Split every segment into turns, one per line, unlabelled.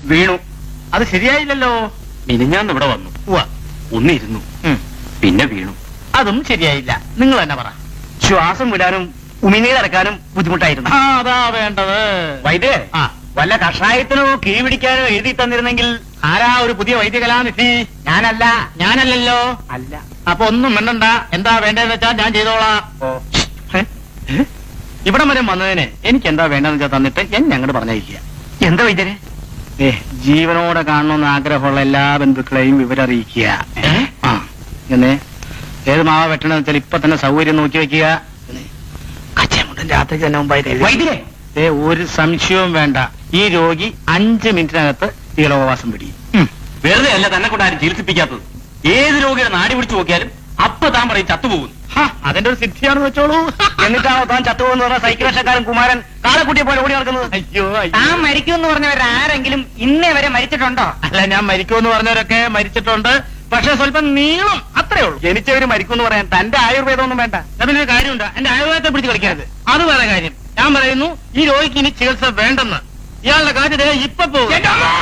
വീണു
അത് ശരിയായില്ലല്ലോ
മിനിഞ്ഞാന്ന് ഇവിടെ വന്നു
ഉവ്വ.
ഒന്നിരുന്നു
ഉം.
പിന്നെ വീണു
അതും ശരിയായില്ല നിങ്ങൾ തന്നെ പറ
ശ്വാസം വിടാനും ഉമിനീർ ഇറക്കാനും ബുദ്ധിമുട്ടായിരുന്നു
ആ, അതാ വേണ്ടത്
വൈദ്യേ
ആ
വല്ല കഷായത്തിനോ കീ പിടിക്കാനോ എഴുതി തന്നിരുന്നെങ്കിൽ
ആരാ ഒരു പുതിയ വൈദ്യകലാനിധി
ഞാനല്ല
ഞാനല്ലല്ലോ
അല്ല
അപ്പൊ ഒന്നും മിണ്ടണ്ട എന്താ വേണ്ടതെന്ന് വെച്ചാൽ ഞാൻ ചെയ്തോളാം
ഏ? ഏ?
ഇവിടം വരെ വന്നതിന് എനിക്ക് എന്താ വേണ്ടതെന്ന് വെച്ചാൽ തന്നിട്ട് എന്നെ അങ്ങോട്ട് പറഞ്ഞയക്കുക
എന്താ വൈദ്യരെ
ഏ ജീവനോടെ കാണണമെന്ന് ആഗ്രഹമുള്ള എല്ലാ ബന്ധുക്കളെയും വിവരറിയിക്കുക
ഏ?
ആ എന്നെ ഏത് മാവ വെട്ടണമെന്ന് വെച്ചാൽ ഇപ്പൊ തന്നെ സൗകര്യം നോക്കി വെക്കുക കച്ചമുണ്ടൻ രാത്രി തന്നെ മുമ്പായി തരും.
വൈദ്യരെ
ഏ ഒരു സംശയവും വേണ്ട ഈ രോഗി അഞ്ച് മിനിറ്റിനകത്ത് തീളോപവാസം പിടിയും ഉം.
വെറുതെ അല്ല തന്നെ കൊണ്ട് ആരും ചികിത്സിപ്പിക്കാത്തത് ഏത് രോഗിയുടെ നാടി പിടിച്ചു നോക്കിയാലും അപ്പൊ താൻ പറയും ചത്തുപോകുന്നു
ഹാ, അതിന്റെ ഒരു സിദ്ധിയാണെന്ന് വെച്ചോളൂ
എന്നിട്ടാണോ താൻ ചത്തുപോകുന്ന പറഞ്ഞ സൈക്കിൾ രക്ഷക്കാരൻ കുമാരൻ കാളക്കുട്ടിയെ പോലെ ഓടി നടക്കുന്നത്
അയ്യോ അയ്യോ.
താൻ മരിക്കുമെന്ന് പറഞ്ഞവർ ആരെങ്കിലും ഇന്നേ വരെ മരിച്ചിട്ടുണ്ടോ
അല്ല ഞാൻ മരിക്കുമെന്ന് പറഞ്ഞവരൊക്കെ മരിച്ചിട്ടുണ്ട് പക്ഷെ സ്വല്പം നീളം അത്രേ ഉള്ളൂ
ജനിച്ചവര് മരിക്കുമെന്ന് പറയാൻ തന്റെ ആയുർവേദം ഒന്നും വേണ്ട
അതിനൊരു കാര്യമുണ്ട് എന്റെ ആയുർവേദത്തെ പിടിച്ച് കളിക്കരുത് അത് വേറെ കാര്യം ഞാൻ പറയുന്നു ഈ രോഗിക്ക് ഇനി ചികിത്സ വേണ്ടെന്ന് ഇയാളുടെ കാര്യം ദേ ഇപ്പൊ പോകും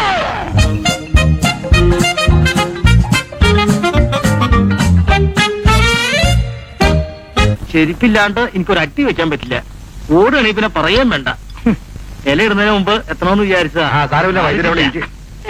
ചെരുപ്പില്ലാണ്ട് എനിക്കൊരു അട്ടി വെക്കാൻ പറ്റില്ല ഓടുകയാണെങ്കിൽ പിന്നെ പറയാൻ വേണ്ട ഹും. ഇല ഇടുന്നതിന് മുമ്പ് എത്തണമെന്ന് വിചാരിച്ചതാ
ആ, സാരമില്ല, വൈദ്യരെ അവിടെ ഇരിക്ക്.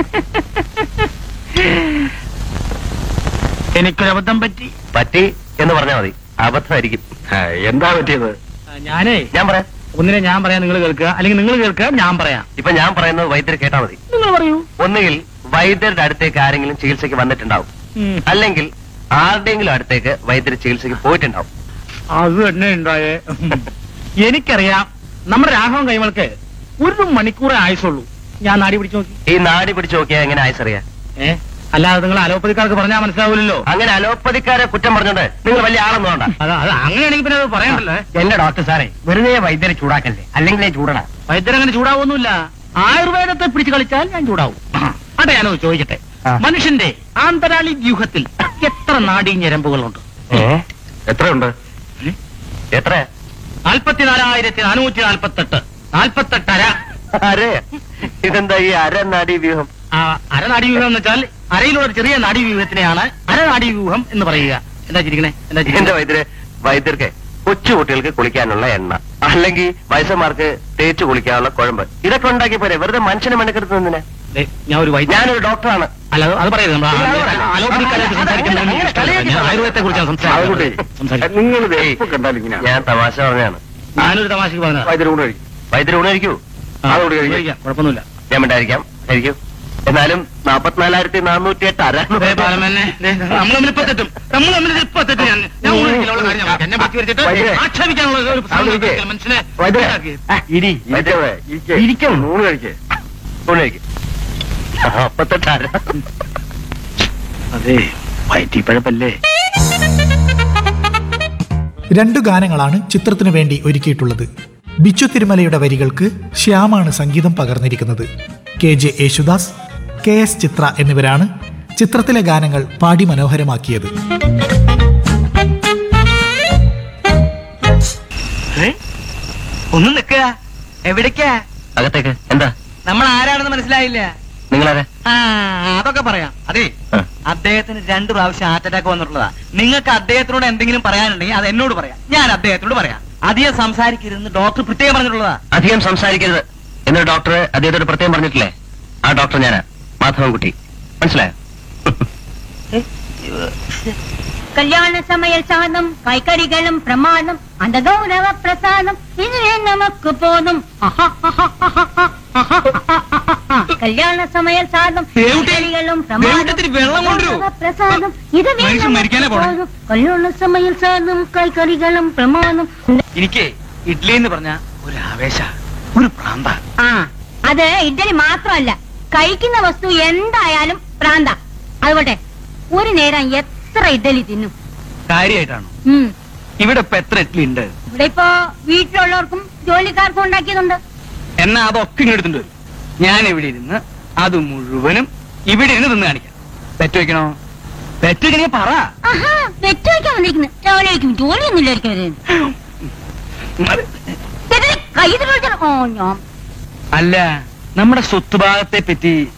എനിക്കൊരു അബദ്ധം പറ്റി
പറ്റി എന്ന് പറഞ്ഞാൽ മതി അബദ്ധമായിരിക്കും എന്താ പറ്റിയത്
ആ, ഞാനേ
ഞാൻ പറയാം
ഒന്നിനെ ഞാൻ പറയാം നിങ്ങൾ കേൾക്കുക അല്ലെങ്കിൽ നിങ്ങൾ കേൾക്കുക ഞാൻ പറയാം
ഇപ്പൊ ഞാൻ പറയുന്നത് വൈദ്യർ കേട്ടാ മതി
നിങ്ങൾ പറയൂ
ഒന്നുകിൽ വൈദ്യരുടെ അടുത്തേക്ക് ആരെങ്കിലും ചികിത്സയ്ക്ക് വന്നിട്ടുണ്ടാവും
ഉം.
അല്ലെങ്കിൽ ആരുടെയെങ്കിലും അടുത്തേക്ക് വൈദ്യർ ചികിത്സയ്ക്ക് പോയിട്ടുണ്ടാവും
അത് തന്നെ ഉണ്ടായേ എനിക്കറിയാം നമ്മുടെ രാഘവൻ കൈമൾക്ക് ഒരു മണിക്കൂറേ ആയുസുള്ളൂ ഞാൻ നാടി പിടിച്ചു നോക്കി
ഈ നാടി പിടിച്ചു നോക്കിയാൽ എങ്ങനെ ആയസറിയാ
ഏ അല്ലാതെ നിങ്ങൾ അലോപ്പതിക്കാർക്ക് പറഞ്ഞാൽ മനസ്സിലാവില്ലല്ലോ
അങ്ങനെ അലോപ്പതിക്കാരെ കുറ്റം പറഞ്ഞോണ്ട് നിങ്ങൾ വലിയ ആളൊന്നും വേണ്ട
അത് അത് അങ്ങനെയാണെങ്കിൽ പിന്നെ അത് പറയണ്ടല്ലോ
എന്റെ ഡോക്ടർ സാറേ വെറുതെ വൈദ്യരെ ചൂടാക്കല്ലേ അല്ലെങ്കിൽ ചൂടണ
വൈദ്യരങ്ങനെ ചൂടാവൊന്നുമില്ല ആയുർവേദത്തെ പിടിച്ച് കളിച്ചാൽ ഞാൻ ചൂടാവും അതെ ഞാനോ ചോദിക്കട്ടെ
ആ.
മനുഷ്യന്റെ ആന്തരാളി വ്യൂഹത്തിൽ എത്ര നാഡീ ഞരമ്പുകളുണ്ട്
എത്രയുണ്ട് എത്ര
നാൽപ്പത്തിനാലായിരത്തി നാനൂറ്റി നാൽപ്പത്തെട്ട് നാൽപ്പത്തെട്ടര
അരെ ഇതെന്താ ഈ അര നാടി വ്യൂഹം
ആ, അരനാഡീവ്യൂഹം എന്ന് വെച്ചാൽ അരയിലുള്ള ഒരു ചെറിയ നാഡീവ്യൂഹത്തിനെയാണ് അരനാഡീവ്യൂഹം എന്ന് പറയുക എന്താ ചിരിക്കണേ എന്താ
എന്റെ
ചിരിക്കണേ
വൈദ്യര് വൈദ്യർക്ക് കൊച്ചു കുട്ടികൾക്ക് കുളിക്കാനുള്ള എണ്ണ അല്ലെങ്കിൽ വയസ്സന്മാർക്ക് തേച്ച് കുളിക്കാനുള്ള കുഴമ്പ് ഇതൊക്കെ ഉണ്ടാക്കി പോരെ വെറുതെ മനുഷ്യനെ മെനക്കെടുത്ത് നിന്നിനെ
ദേ, ഞാൻ ഒരു വൈദ്യ
ഞാനൊരു ഡോക്ടറാണ്
അല്ല അത് അത് പറയരുത് നമ്മൾ
ഇല്ല, അത് പറയണ്ട.
അലോപ്പതിക്കാരായിട്ട് സംസാരിക്കുന്നത് എനിക്ക് ഇഷ്ടമല്ല. ഞാൻ ആയുർവേദത്തെ കുറിച്ചാണ് സംസാരിക്കുന്നത്
നിങ്ങൾ ഞാൻ തമാശ പറഞ്ഞാണ്
ഞാനൊരു തമാശക്ക് പറഞ്ഞ
വൈദ്യർ ഊണ് കഴിക്കൂ അതോട് കഴിക്കാം.
കുഴപ്പമൊന്നുമില്ല
ഞാൻ മിണ്ടായിരിക്കാം കഴിക്കൂ എന്നാലും നാപ്പത്തിനാലായിരത്തി നാനൂറ്റി എട്ട് അര
ദേ, ബാലമേനെ, ദേ, നമ്മൾ തമ്മിൽ ഇപ്പൊ തെറ്റും നമ്മൾ തമ്മിൽ ഇപ്പൊ തെറ്റും ഞാൻ ഞാൻ ഊണ് കഴിക്കില്ല, ഉള്ള കാര്യം ഞാൻ പറയാം. എന്നെ പറ്റി വരച്ചിട്ട്
വൈദ്യരെ.
ആക്ഷേപിക്കാനുള്ള ഒരു സാധനം
വൈദ്യരെ.
വെക്കൽ മനുഷ്യനെ
വൈദ്യരെ.
ഇതാക്കി.
ഇരി ഇരിക്കും ഊണ് കഴിക്കേ ഊണ് കഴിക്കും നാപ്പത്തെട്ട് അര
അതെ വയറ്റിപ്പഴപ്പല്ലേ
രണ്ടു ഗാനങ്ങളാണ് ചിത്രത്തിനു വേണ്ടി ഒരുക്കിയിട്ടുള്ളത് ബിച്ചു തിരുമലയുടെ വരികൾക്ക് ശ്യാമാണ് സംഗീതം പകർന്നിരിക്കുന്നത് K J Yesudas K S Chithra എന്നിവരാണ് ചിത്രത്തിലെ ഗാനങ്ങൾ പാടി മനോഹരമാക്കിയത്
ഒന്ന് നിക്കുക എവിടേക്കാ
അകത്തേക്ക് എന്താ
നമ്മൾ ആരാണെന്ന് മനസ്സിലായില്ല
നിങ്ങളാരെ
ആ അതൊക്കെ പറയാം അതെ
ആ.
അദ്ദേഹത്തിന് രണ്ട് പ്രാവശ്യം ഹാർട്ട് അറ്റാക്ക് വന്നിട്ടുള്ളതാ നിങ്ങൾക്ക് അദ്ദേഹത്തിനോട് എന്തെങ്കിലും പറയാനുണ്ടെങ്കിൽ അത് എന്നോട് പറയാം ഞാൻ അദ്ദേഹത്തിനോട് പറയാം അധികം സംസാരിക്കരുതെന്ന് ഡോക്ടർ പ്രത്യേകം പറഞ്ഞിട്ടുള്ളതാ
അധികം സംസാരിക്കരുത് എന്നൊരു ഡോക്ടർ അദ്ദേഹത്തോട് പ്രത്യേകം പറഞ്ഞിട്ടില്ലേ ആ ഡോക്ടർ ഞാനാ മാധവൻകുട്ടി മനസ്സിലായോ
கல்யாண சமையல் சாதம் காய்கறிகளும் பிரமாதம் அந்த கௌரவ பிரசாதம் இதுவே நமக்கு போதும் கல்யாண சமையல் சாதம்
ദേവുട്ടി,
காய்கறிகளும்
ദേവുട്ടി, ഇത്തിരി വെള്ളം കൊണ്ടുവരൂ.
கௌரவ பிரசாதம் இதுவே
മനുഷ്യൻ
நமக்கு
മരിക്കാനേ പോണേ.
போதும் கல்யாண சமையல் சாதம் காய்கறிகளும் பிரமாதம்
എനിക്ക് ഇഡ്ഡലി എന്ന് പറഞ്ഞ ഒരു ആവേശ ഒരു പ്രാന്ത
ആ അത് ഇഡ്ഡലി മാത്രമല്ല കഴിക്കുന്ന വസ്തു എന്തായാലും പ്രാന്ത അതുകൊട്ടെ ഒരു നേരം എത്ര ഇഡ്ഡലി തിന്നും
കാര്യമായിട്ടാണോ
ഉം
ഇവിടെ ഇപ്പൊ എത്ര ഇഡ്ഡലി ഉണ്ട്
ഇവിടെ ഇപ്പോ വീട്ടിലുള്ളവർക്കും ജോലിക്കാർക്കും ഉണ്ടാക്കിയതുണ്ട്
എന്നാ അതൊക്കെ ഇങ്ങ് എടുത്തിട്ട് വരും ഞാൻ ഇവിടെ ഇരുന്ന് അത് മുഴുവനും ഇവിടെ ഇരുന്ന് തിന്ന് കാണിക്കാം പെറ്റ് വെക്കണോ പെറ്റ് വെക്കണേ പറ
ആഹാ വെറ്റ് വയ്ക്കാൻ വന്നിരിക്കുന്നു രാവിലെ വയ്ക്കും ജോലിയൊന്നും ഇല്ലായിരിക്കും അവര്
അത്
കൈ ഓ ഞാൻ
അല്ല നമ്മുടെ സ്വത്ത് ഭാഗത്തെ പറ്റി